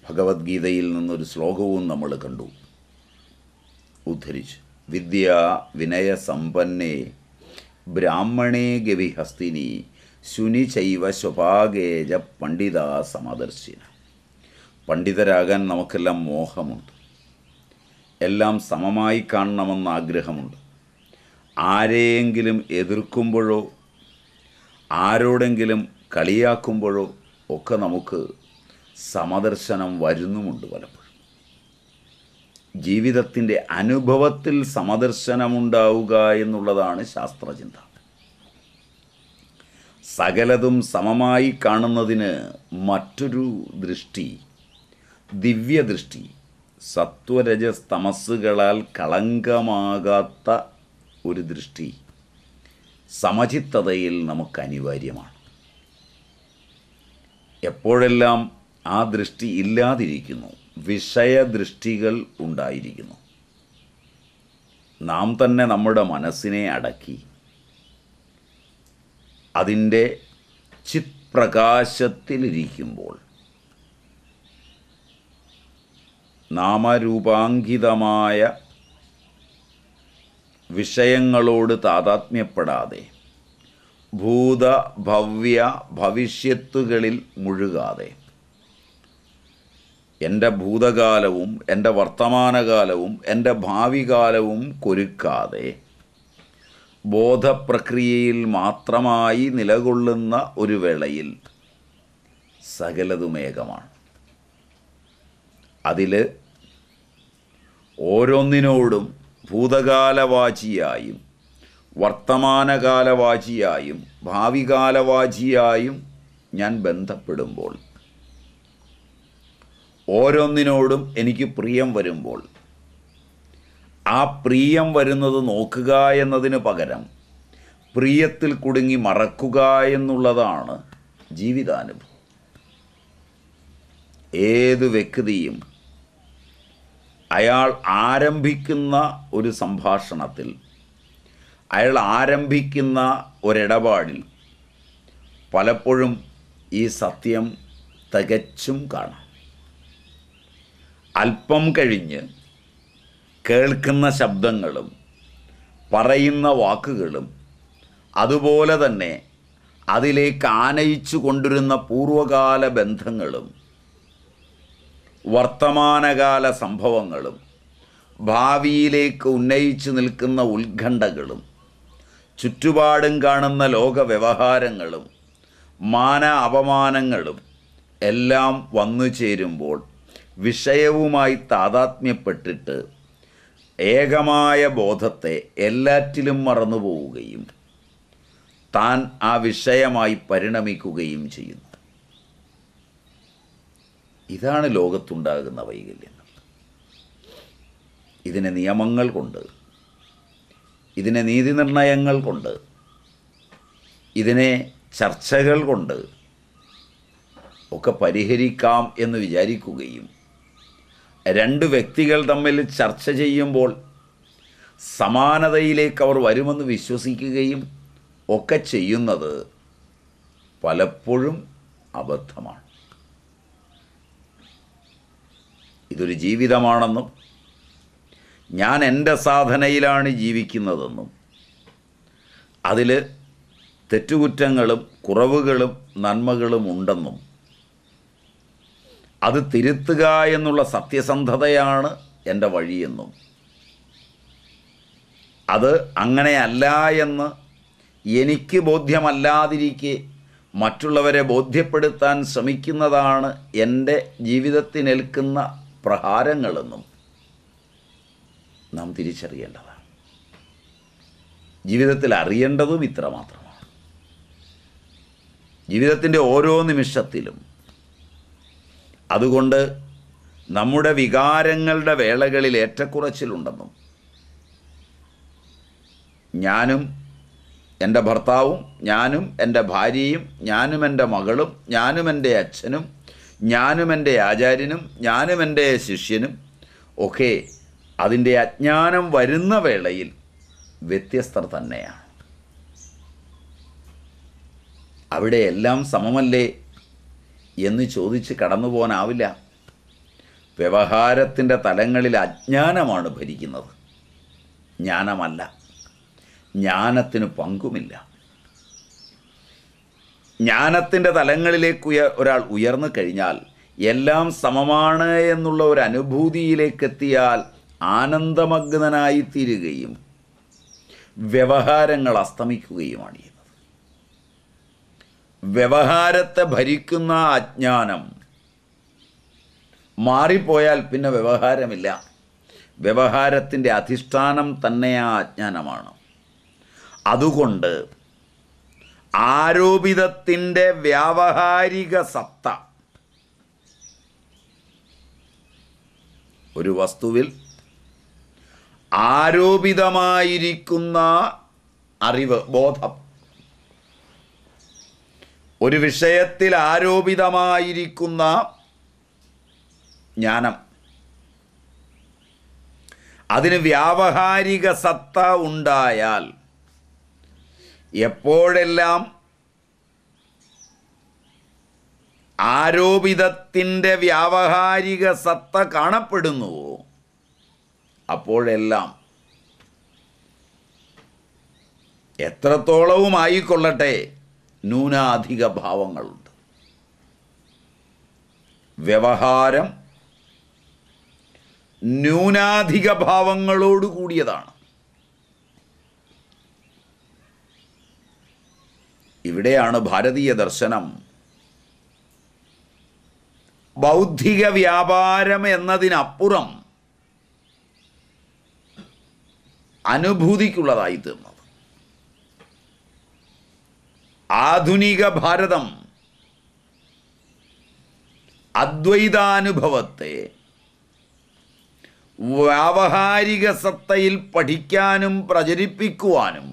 ഭഗവത്ഗീതയിൽ നിന്നൊരു ശ്ലോകവും നമ്മൾ കണ്ടു ഉദ്ധരിച്ചു വിദ്യ വിനയ സമ്പന്നേ ബ്രാഹ്മണേ ഗവിഹസ്തിനി ശുനി ചൈവ സ്വഭാഗേജ പണ്ഡിത സമദർശിന പണ്ഡിതരാകാൻ നമുക്കെല്ലാം മോഹമുണ്ട് എല്ലാം സമമായി കാണണമെന്ന് ആഗ്രഹമുണ്ട് ആരെയെങ്കിലും എതിർക്കുമ്പോഴോ ആരോടെങ്കിലും കളിയാക്കുമ്പോഴോ ഒക്കെ നമുക്ക് സമദർശനം വരുന്നുമുണ്ട് പലപ്പോഴും ജീവിതത്തിൻ്റെ അനുഭവത്തിൽ സമദർശനമുണ്ടാവുക എന്നുള്ളതാണ് ശാസ്ത്രചിന്ത സകലതും സമമായി കാണുന്നതിന് മറ്റൊരു ദൃഷ്ടി ദിവ്യദൃഷ്ടി സത്വരജസ് തമസ്സുകളാൽ കളങ്കമാകാത്ത ഒരു ദൃഷ്ടി സമചിത്തതയിൽ നമുക്ക് അനിവാര്യമാണ് എപ്പോഴെല്ലാം ആ ദൃഷ്ടി ഇല്ലാതിരിക്കുന്നു വിഷയദൃഷ്ടികൾ ഉണ്ടായിരിക്കുന്നു നാം തന്നെ നമ്മുടെ മനസ്സിനെ അടക്കി അതിൻ്റെ ചിത്പ്രകാശത്തിലിരിക്കുമ്പോൾ നാമരൂപാങ്കിതമായ വിഷയങ്ങളോട് താതാത്മ്യപ്പെടാതെ ഭൂത ഭവ്യ ഭവിഷ്യത്തുകളിൽ മുഴുകാതെ എൻ്റെ ഭൂതകാലവും എൻ്റെ വർത്തമാനകാലവും എൻ്റെ ഭാവി കാലവും കൊരുക്കാതെ ബോധപ്രക്രിയയിൽ മാത്രമായി നിലകൊള്ളുന്ന ഒരു വേളയിൽ സകലതുമേകമാണ് അതിൽ ഓരോന്നിനോടും ഭൂതകാലവാചിയായും വർത്തമാനകാലവാചിയായും ഭാവികാലവാചിയായും ഞാൻ ബന്ധപ്പെടുമ്പോൾ ഓരോന്നിനോടും എനിക്ക് പ്രിയം വരുമ്പോൾ ആ പ്രിയം വരുന്നത് നോക്കുക എന്നതിന് പകരം പ്രിയത്തിൽ കുടുങ്ങി മറക്കുക എന്നുള്ളതാണ് ജീവിതാനുഭവം ഏത് വ്യക്തിയും അയാൾ ആരംഭിക്കുന്ന ഒരു സംഭാഷണത്തിൽ അയാൾ ആരംഭിക്കുന്ന ഒരിടപാടിൽ പലപ്പോഴും ഈ സത്യം തികച്ചും കാണാം അല്പം കഴിഞ്ഞ് കേൾക്കുന്ന ശബ്ദങ്ങളും പറയുന്ന വാക്കുകളും അതുപോലെ തന്നെ അതിലേക്ക് ആനയിച്ചു കൊണ്ടിരുന്ന പൂർവകാല ബന്ധങ്ങളും വർത്തമാനകാല സംഭവങ്ങളും ഭാവിയിലേക്ക് ഉന്നയിച്ചു നിൽക്കുന്ന ഉത്കണ്ഠകളും ചുറ്റുപാടും കാണുന്ന ലോക വ്യവഹാരങ്ങളും മാന അപമാനങ്ങളും എല്ലാം വന്നു ചേരുമ്പോൾ വിഷയവുമായി താതാത്മ്യപ്പെട്ടിട്ട് ഏകമായ ബോധത്തെ എല്ലാറ്റിലും മറന്നു പോവുകയും താൻ ആ വിഷയമായി പരിണമിക്കുകയും ചെയ്യുന്നു ഇതാണ് ലോകത്തുണ്ടാകുന്ന വൈകല്യങ്ങൾ ഇതിനെ നിയമങ്ങൾ കൊണ്ട് ഇതിനെ നീതിനിർണയങ്ങൾ കൊണ്ട് ഇതിനെ ചർച്ചകൾ കൊണ്ട് ഒക്കെ പരിഹരിക്കാം എന്ന് വിചാരിക്കുകയും രണ്ട് വ്യക്തികൾ തമ്മിൽ ചർച്ച ചെയ്യുമ്പോൾ സമാനതയിലേക്ക് അവർ വരുമെന്ന് വിശ്വസിക്കുകയും ഒക്കെ ചെയ്യുന്നത് പലപ്പോഴും അബദ്ധമാണ് ഇതൊരു ജീവിതമാണെന്നും ഞാൻ എൻ്റെ സാധനയിലാണ് ജീവിക്കുന്നതെന്നും അതിൽ തെറ്റുകുറ്റങ്ങളും കുറവുകളും നന്മകളും ഉണ്ടെന്നും അത് തിരുത്തുക എന്നുള്ള സത്യസന്ധതയാണ് എൻ്റെ വഴിയെന്നും അത് അങ്ങനെയല്ല എന്ന് എനിക്ക് ബോധ്യമല്ലാതിരിക്കെ മറ്റുള്ളവരെ ബോധ്യപ്പെടുത്താൻ ശ്രമിക്കുന്നതാണ് എൻ്റെ ജീവിതത്തിനേൽക്കുന്ന പ്രഹാരങ്ങളെന്നും നാം തിരിച്ചറിയേണ്ടതാണ് ജീവിതത്തിൽ അറിയേണ്ടതും ഇത്ര മാത്രമാണ് ജീവിതത്തിൻ്റെ ഓരോ നിമിഷത്തിലും അതുകൊണ്ട് നമ്മുടെ വികാരങ്ങളുടെ വേളകളിൽ ഏറ്റക്കുറച്ചിലുണ്ടെന്നും ഞാനും എൻ്റെ ഭർത്താവും ഞാനും എൻ്റെ ഭാര്യയും ഞാനും എൻ്റെ മകളും ഞാനും എൻ്റെ അച്ഛനും ഞാനും എൻ്റെ ആചാര്യനും ഞാനും എൻ്റെ ശിഷ്യനും ഒക്കെ അതിൻ്റെ അജ്ഞാനം വരുന്ന വേളയിൽ വ്യത്യസ്തർ തന്നെയാണ് അവിടെ എല്ലാം സമമല്ലേ എന്ന് ചോദിച്ച് കടന്നു പോകാനാവില്ല വ്യവഹാരത്തിൻ്റെ തലങ്ങളിൽ അജ്ഞാനമാണ് ഭരിക്കുന്നത് ജ്ഞാനമല്ല ജ്ഞാനത്തിന് പങ്കുമില്ല ജ്ഞാനത്തിൻ്റെ തലങ്ങളിലേക്ക് ഉയ ഒരാൾ ഉയർന്നു കഴിഞ്ഞാൽ എല്ലാം സമമാണ് എന്നുള്ള ഒരു അനുഭൂതിയിലേക്കെത്തിയാൽ ആനന്ദമഗ്നനായി തീരുകയും വ്യവഹാരങ്ങൾ അസ്തമിക്കുകയുമാണ് ചെയ്യുന്നത് വ്യവഹാരത്തെ ഭരിക്കുന്ന അജ്ഞാനം മാറിപ്പോയാൽ പിന്നെ വ്യവഹാരമില്ല വ്യവഹാരത്തിൻ്റെ അധിഷ്ഠാനം തന്നെ ആ അജ്ഞാനമാണ് അതുകൊണ്ട് ആരോപിതത്തിൻ്റെ വ്യാവഹാരിക സത്ത ഒരു വസ്തുവിൽ ആരോപിതമായിരിക്കുന്ന അറിവ് ബോധം ഒരു വിഷയത്തിൽ ആരോപിതമായിരിക്കുന്ന ജ്ഞാനം അതിന് വ്യാവഹാരിക സത്ത ഉണ്ടായാൽ എപ്പോഴെല്ലാം ആരോപിതത്തിൻ്റെ വ്യാവഹാരിക സത്ത കാണപ്പെടുന്നുവോ അപ്പോഴെല്ലാം എത്രത്തോളവും ആയിക്കൊള്ളട്ടെ ന്യൂനാധിക ഭാവങ്ങളുണ്ട് വ്യവഹാരം ന്യൂനാധിക ഭാവങ്ങളോട് കൂടിയതാണ് ഇവിടെയാണ് ഭാരതീയ ദർശനം ബൗദ്ധിക വ്യാപാരം എന്നതിനപ്പുറം അനുഭൂതിക്കുള്ളതായി തീർന്നത് ആധുനിക ഭാരതം അദ്വൈതാനുഭവത്തെ വ്യാവഹാരിക സത്തയിൽ പഠിക്കാനും പ്രചരിപ്പിക്കുവാനും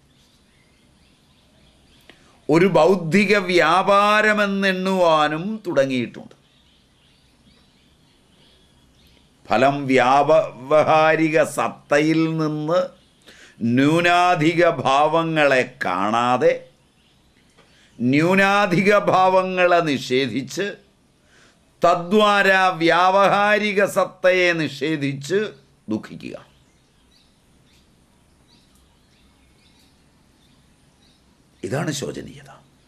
ഒരു ബൗദ്ധിക വ്യാപാരമെന്നെണ്ണുവാനും തുടങ്ങിയിട്ടുണ്ട് ഫലം വ്യാവഹാരിക സത്തയിൽ നിന്ന് ന്യൂനാധിക ഭാവങ്ങളെ കാണാതെ ന്യൂനാധിക ഭാവങ്ങളെ നിഷേധിച്ച് തദ്വാര വ്യാവഹാരിക സത്തയെ നിഷേധിച്ച് ദുഃഖിക്കുക ഇതാണ് ശോചനീയത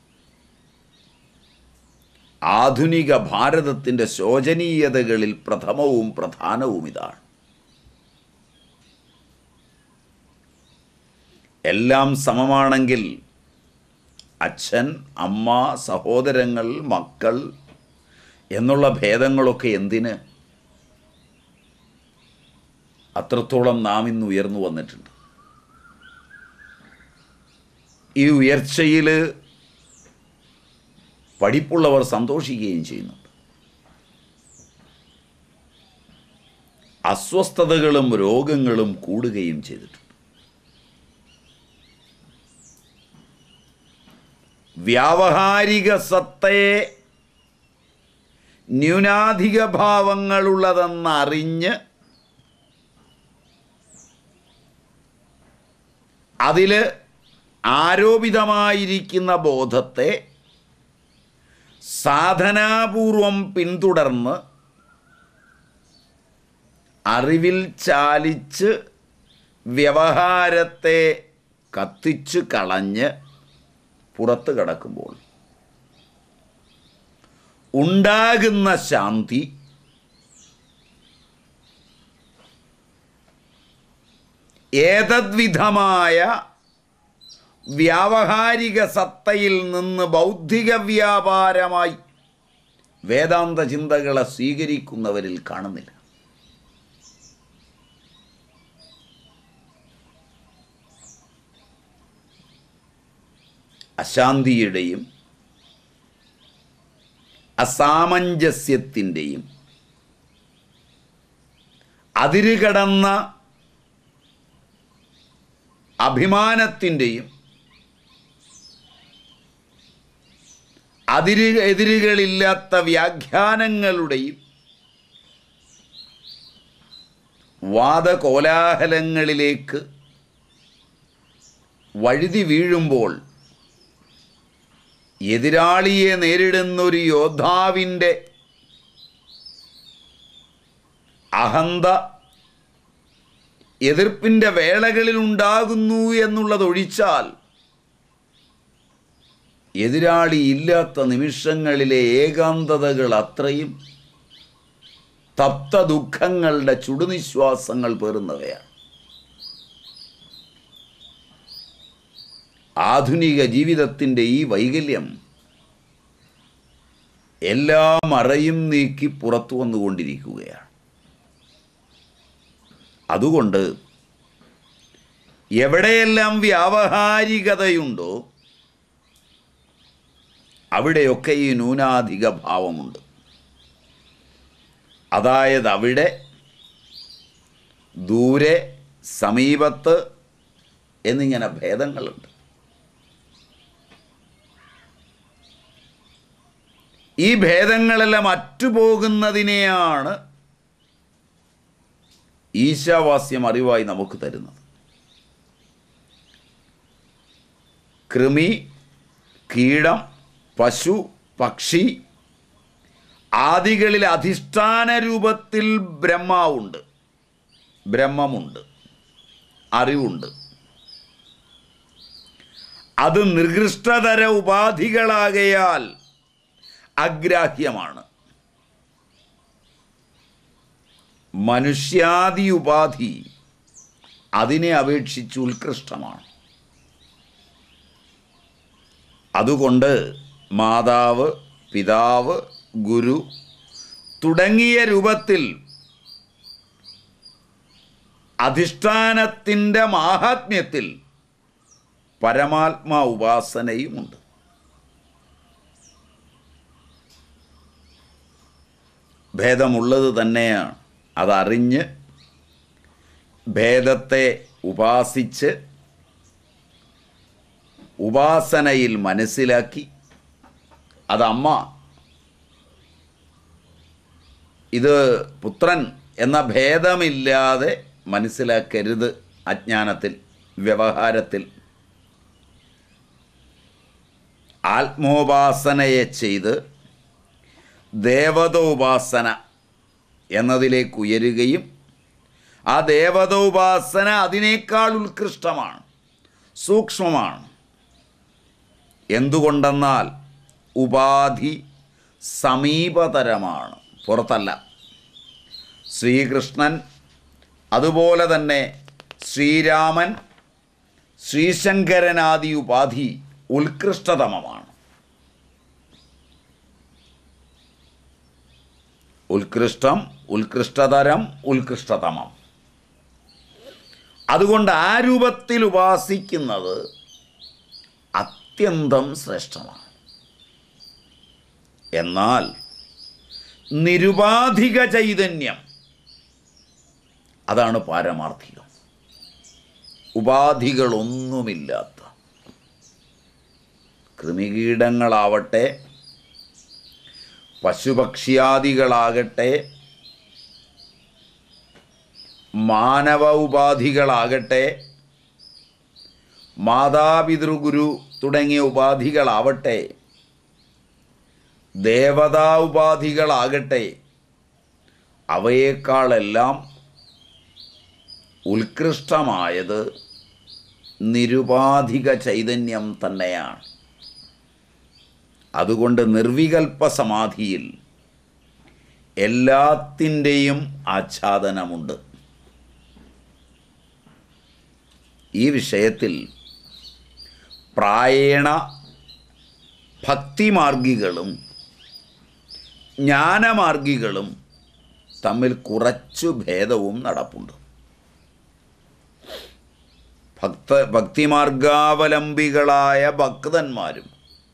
ആധുനിക ഭാരതത്തിൻ്റെ ശോചനീയതകളിൽ പ്രഥമവും പ്രധാനവും ഇതാണ് എല്ലാം സമമാണെങ്കിൽ അച്ഛൻ അമ്മ സഹോദരങ്ങൾ മക്കൾ എന്നുള്ള ഭേദങ്ങളൊക്കെ എന്തിന് അത്രത്തോളം നാം ഇന്ന് ഉയർന്നു വന്നിട്ടുണ്ട് ഈ ഉയർച്ചയിൽ പഠിപ്പുള്ളവർ സന്തോഷിക്കുകയും ചെയ്യുന്നുണ്ട് അസ്വസ്ഥതകളും രോഗങ്ങളും കൂടുകയും ചെയ്തിട്ടുണ്ട് വ്യാവഹാരിക സത്തയെ ന്യൂനാധിക ഭാവങ്ങളുള്ളതെന്നറിഞ്ഞ് അതിൽ ആരോപിതമായിരിക്കുന്ന ബോധത്തെ സാധനാപൂർവം പിന്തുടർന്ന് അറിവിൽ ചാലിച്ച് വ്യവഹാരത്തെ കത്തിച്ച് കളഞ്ഞ് പുറത്ത് കടക്കുമ്പോൾ ഉണ്ടാകുന്ന ശാന്തി ഏതദ്വിധമായ വ്യാവഹാരിക സത്തയിൽ നിന്ന് ബൗദ്ധിക വ്യാപാരമായി വേദാന്ത ചിന്തകളെ സ്വീകരിക്കുന്നവരിൽ കാണുന്നില്ല അശാന്തിയുടെയും അസാമഞ്ജസ്യത്തിൻ്റെയും അതിരുകടന്ന അഭിമാനത്തിൻ്റെയും അതിര് എതിരുകളില്ലാത്ത വ്യാഖ്യാനങ്ങളുടെയും വാദകോലാഹലങ്ങളിലേക്ക് വഴുതി വീഴുമ്പോൾ എതിരാളിയെ നേരിടുന്നൊരു യോദ്ധാവിൻ്റെ അഹന്ത എതിർപ്പിൻ്റെ വേളകളിൽ ഉണ്ടാകുന്നു എന്നുള്ളതൊഴിച്ചാൽ എതിരാളി ഇല്ലാത്ത നിമിഷങ്ങളിലെ ഏകാന്തതകൾ അത്രയും തപ്ത ദുഃഖങ്ങളുടെ ചുടുനിശ്വാസങ്ങൾ പേറുന്നവയാണ് ആധുനിക ജീവിതത്തിൻ്റെ ഈ വൈകല്യം എല്ലാ മറയും നീക്കി പുറത്തു വന്നുകൊണ്ടിരിക്കുകയാണ് അതുകൊണ്ട് എവിടെയെല്ലാം വ്യാവഹാരികതയുണ്ടോ അവിടെയൊക്കെ ഈ ന്യൂനാധിക ഭാവമുണ്ട് അതായത് അവിടെ ദൂരെ സമീപത്ത് എന്നിങ്ങനെ ഭേദങ്ങളുണ്ട് ഈ ഭേദങ്ങളെല്ലാം അറ്റുപോകുന്നതിനെയാണ് ഈശാവാസ്യം അറിവായി നമുക്ക് തരുന്നത് കൃമി കീടം പശു പക്ഷി ആദികളിൽ അധിഷ്ഠാന രൂപത്തിൽ ബ്രഹ്മാവുണ്ട് ബ്രഹ്മമുണ്ട് അറിവുണ്ട് അത് നിർകൃഷ്ടതര ഉപാധികളാകയാൽ അഗ്രാഹ്യമാണ് മനുഷ്യാദി ഉപാധി അതിനെ അപേക്ഷിച്ച് ഉത്കൃഷ്ടമാണ് അതുകൊണ്ട് മാതാവ് പിതാവ് ഗുരു തുടങ്ങിയ രൂപത്തിൽ അധിഷ്ഠാനത്തിൻ്റെ മാഹാത്മ്യത്തിൽ പരമാത്മാ ഉപാസനയുമുണ്ട് ഭേദമുള്ളത് തന്നെയാണ് അതറിഞ്ഞ് ഭേദത്തെ ഉപാസിച്ച് ഉപാസനയിൽ മനസ്സിലാക്കി അതമ്മ ഇത് പുത്രൻ എന്ന ഭേദമില്ലാതെ മനസ്സിലാക്കരുത് അജ്ഞാനത്തിൽ വ്യവഹാരത്തിൽ ആത്മോപാസനയെ ചെയ്ത് ദേവതോപാസന എന്നതിലേക്ക് ഉയരുകയും ആ ദേവതോപാസന അതിനേക്കാൾ ഉത്കൃഷ്ടമാണ് സൂക്ഷ്മമാണ് എന്തുകൊണ്ടെന്നാൽ ഉപാധി സമീപതരമാണ് പുറത്തല്ല ശ്രീകൃഷ്ണൻ അതുപോലെ തന്നെ ശ്രീരാമൻ ശ്രീശങ്കരനാദി ഉപാധി ഉത്കൃഷ്ടതമമാണ് ഉത്കൃഷ്ടം ഉത്കൃഷ്ടതരം ഉത്കൃഷ്ടതമം അതുകൊണ്ട് ആ രൂപത്തിൽ ഉപാസിക്കുന്നത് അത്യന്തം ശ്രേഷ്ഠമാണ് എന്നാൽ നിരുപാധിക ചൈതന്യം അതാണ് പാരമാർത്ഥികം ഉപാധികളൊന്നുമില്ലാത്ത കൃമികീടങ്ങളാവട്ടെ പശുപക്ഷ്യാദികളാകട്ടെ മാനവ ഉപാധികളാകട്ടെ മാതാപിതൃഗുരു തുടങ്ങിയ ഉപാധികളാവട്ടെ ദേവതാ ഉപാധികളാകട്ടെ അവയേക്കാളെല്ലാം ഉത്കൃഷ്ടമായത് നിരുപാധിക ചൈതന്യം തന്നെയാണ് അതുകൊണ്ട് നിർവികൽപ്പ സമാധിയിൽ എല്ലാത്തിൻ്റെയും ആച്ഛാദനമുണ്ട് ഈ വിഷയത്തിൽ പ്രായേണ ഭക്തിമാർഗികളും ജ്ഞാനമാർഗികളും തമ്മിൽ കുറച്ചു ഭേദവും നടപ്പുണ്ട് ഭക്ത ഭക്തിമാർഗാവലംബികളായ ഭക്തന്മാരും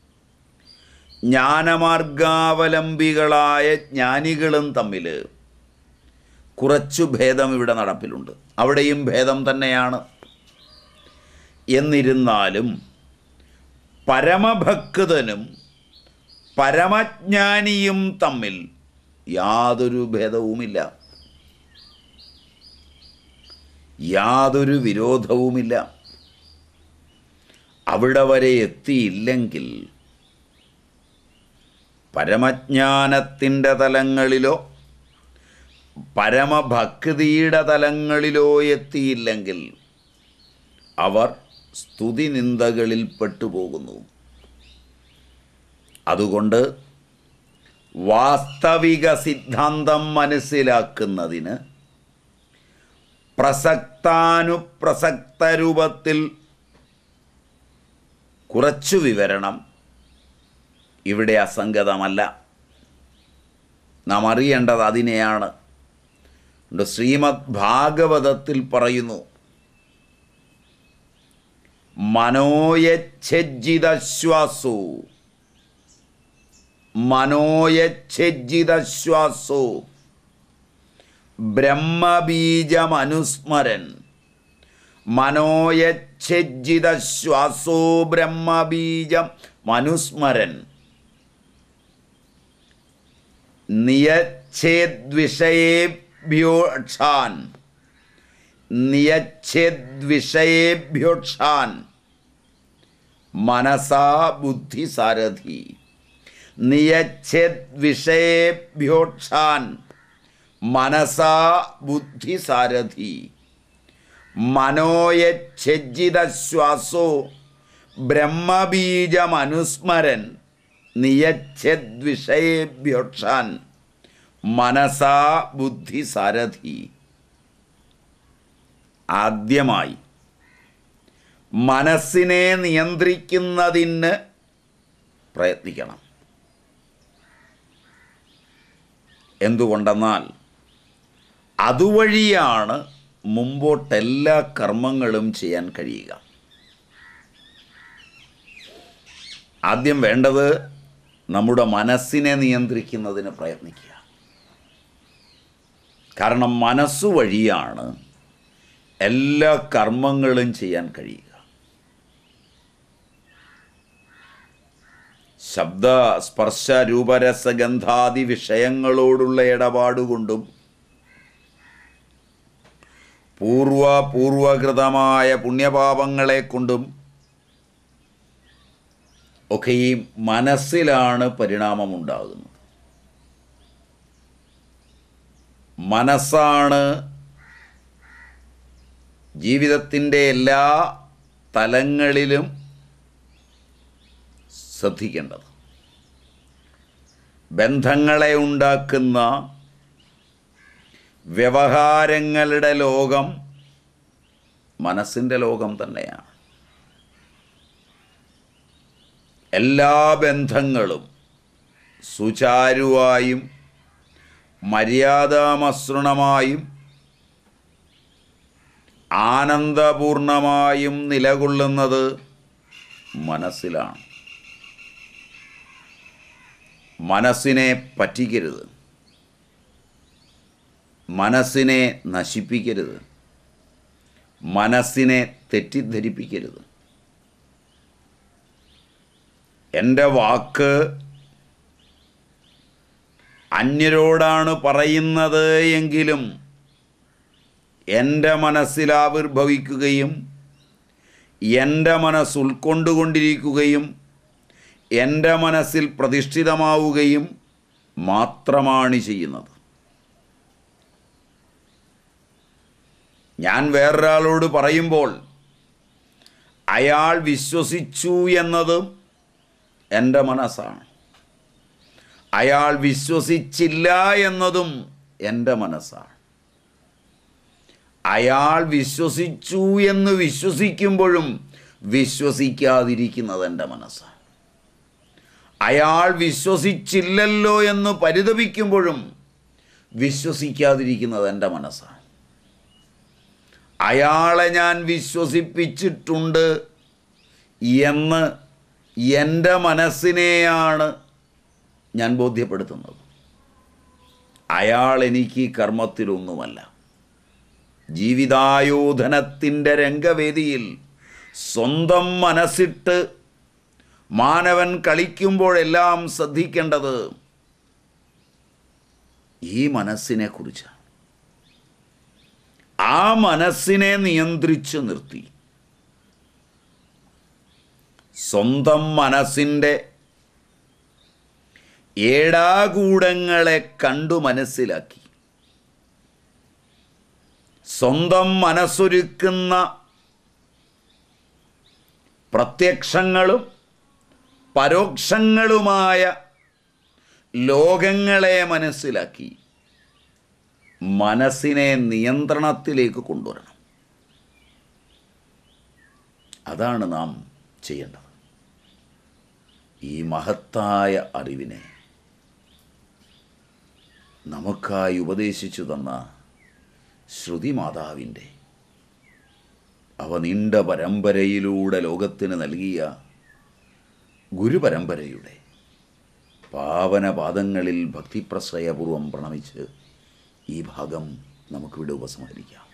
ജ്ഞാനമാർഗാവലംബികളായ ജ്ഞാനികളും തമ്മിൽ കുറച്ചു ഭേദം ഇവിടെ നടപ്പിലുണ്ട് അവിടെയും ഭേദം തന്നെയാണ് എന്നിരുന്നാലും പരമഭക്തനും പരമജ്ഞാനിയും തമ്മിൽ യാതൊരു ഭേദവുമില്ല യാതൊരു വിരോധവുമില്ല അവിടെ വരെ എത്തിയില്ലെങ്കിൽ പരമജ്ഞാനത്തിൻ്റെ തലങ്ങളിലോ പരമഭക്തിയുടെ തലങ്ങളിലോ എത്തിയില്ലെങ്കിൽ അവർ സ്തുതി നിന്ദകളിൽ പെട്ടുപോകുന്നു അതുകൊണ്ട് വാസ്തവിക സിദ്ധാന്തം മനസ്സിലാക്കുന്നതിന് പ്രസക്താനുപ്രസക്ത രൂപത്തിൽ കുറച്ചു വിവരണം ഇവിടെ അസംഗതമല്ല നാം അറിയേണ്ടത് അതിനെയാണ് ഉണ്ട് ശ്രീമദ് ഭാഗവതത്തിൽ പറയുന്നു മനോയച്ഛജിതശ്വാസോ മനോയച്ഛജിതശ്വാസോ ബ്രഹ്മബീജമനുസ്മരൻ മനോയച്ഛജിതശ്വാസോ ബ്രഹ്മബീജം മനുസ്മരൻ നിയച്ഛേദ്വിഷയേഭ്യോക്ഷാൻ നിയച്ഛേദ്വിഷയേഭ്യോക്ഷാൻ മനസാ ബുദ്ധിസാരഥി നിയച്ഛേദ്വിഷയേഭ്യോക്ഷാൻ മനസാ ബുദ്ധിസാരഥി മനോയച്ഛജിതശ്വാസോ ബ്രഹ്മബീജമനുസ്മരൻ നിയച്ഛദ്വിഷയേഭ്യോക്ഷാൻ മനസാ ബുദ്ധിസാരഥി ആദ്യമായി മനസ്സിനെ നിയന്ത്രിക്കുന്നതിന് പ്രയത്നിക്കണം എന്തുകൊണ്ടെന്നാൽ അതുവഴിയാണ് മുമ്പോട്ടെല്ലാ കർമ്മങ്ങളും ചെയ്യാൻ കഴിയുക ആദ്യം വേണ്ടത് നമ്മുടെ മനസ്സിനെ നിയന്ത്രിക്കുന്നതിന് പ്രയത്നിക്കുക കാരണം മനസ്സു വഴിയാണ് എല്ലാ കർമ്മങ്ങളും ചെയ്യാൻ കഴിയുക ശബ്ദ സ്പർശ രൂപരസഗന്ധാദി വിഷയങ്ങളോടുള്ള ഇടപാടുകൊണ്ടും പൂർവ പൂർവകൃതമായ പുണ്യപാപങ്ങളെ കൊണ്ടും ഒക്കെ ഈ മനസ്സിലാണ് പരിണാമമുണ്ടാകുന്നത് മനസ്സാണ് ജീവിതത്തിൻ്റെ എല്ലാ തലങ്ങളിലും ശ്രദ്ധിക്കേണ്ടത് ബന്ധങ്ങളെ ഉണ്ടാക്കുന്ന വ്യവഹാരങ്ങളുടെ ലോകം മനസ്സിൻ്റെ ലോകം തന്നെയാണ് എല്ലാ ബന്ധങ്ങളും സുചാരുവായും മര്യാദാമസൃണമായും ആനന്ദപൂർണമായും നിലകൊള്ളുന്നത് മനസ്സിലാണ് മനസ്സിനെ പറ്റിക്കരുത് മനസ്സിനെ നശിപ്പിക്കരുത് മനസ്സിനെ തെറ്റിദ്ധരിപ്പിക്കരുത് എൻ്റെ വാക്ക് അന്യരോടാണ് പറയുന്നത് എങ്കിലും എൻ്റെ മനസ്സിൽ ആവിർഭവിക്കുകയും എൻ്റെ മനസ്സ് ഉൾക്കൊണ്ടുകൊണ്ടിരിക്കുകയും എൻ്റെ മനസ്സിൽ പ്രതിഷ്ഠിതമാവുകയും മാത്രമാണ് ചെയ്യുന്നത് ഞാൻ വേറൊരാളോട് പറയുമ്പോൾ അയാൾ വിശ്വസിച്ചു എന്നതും എൻ്റെ മനസ്സാണ് അയാൾ വിശ്വസിച്ചില്ല എന്നതും എൻ്റെ മനസ്സാണ് അയാൾ വിശ്വസിച്ചു എന്ന് വിശ്വസിക്കുമ്പോഴും വിശ്വസിക്കാതിരിക്കുന്നത് എൻ്റെ മനസ്സാണ് അയാൾ വിശ്വസിച്ചില്ലല്ലോ എന്ന് പരിതപിക്കുമ്പോഴും വിശ്വസിക്കാതിരിക്കുന്നത് എൻ്റെ മനസ്സാണ് അയാളെ ഞാൻ വിശ്വസിപ്പിച്ചിട്ടുണ്ട് എന്ന് എൻ്റെ മനസ്സിനെയാണ് ഞാൻ ബോധ്യപ്പെടുത്തുന്നത് അയാൾ എനിക്ക് കർമ്മത്തിലൊന്നുമല്ല ജീവിതായോധനത്തിൻ്റെ രംഗവേദിയിൽ സ്വന്തം മനസ്സിട്ട് മാനവൻ കളിക്കുമ്പോഴെല്ലാം ശ്രദ്ധിക്കേണ്ടത് ഈ മനസ്സിനെ കുറിച്ചാണ് ആ മനസ്സിനെ നിയന്ത്രിച്ചു നിർത്തി സ്വന്തം മനസ്സിൻ്റെ ഏടാകൂടങ്ങളെ കണ്ടു മനസ്സിലാക്കി സ്വന്തം മനസ്സൊരുക്കുന്ന പ്രത്യക്ഷങ്ങളും പരോക്ഷങ്ങളുമായ ലോകങ്ങളെ മനസ്സിലാക്കി മനസ്സിനെ നിയന്ത്രണത്തിലേക്ക് കൊണ്ടുവരണം അതാണ് നാം ചെയ്യേണ്ടത് ഈ മഹത്തായ അറിവിനെ നമുക്കായി ഉപദേശിച്ചു തന്ന ശ്രുതി മാതാവിൻ്റെ അവ നീണ്ട പരമ്പരയിലൂടെ ലോകത്തിന് നൽകിയ ഗുരുപരമ്പരയുടെ പാവനപാദങ്ങളിൽ ഭക്തിപ്രശ്രയപൂർവം പ്രണമിച്ച് ഈ ഭാഗം നമുക്കിവിടെ ഉപസംഹരിക്കാം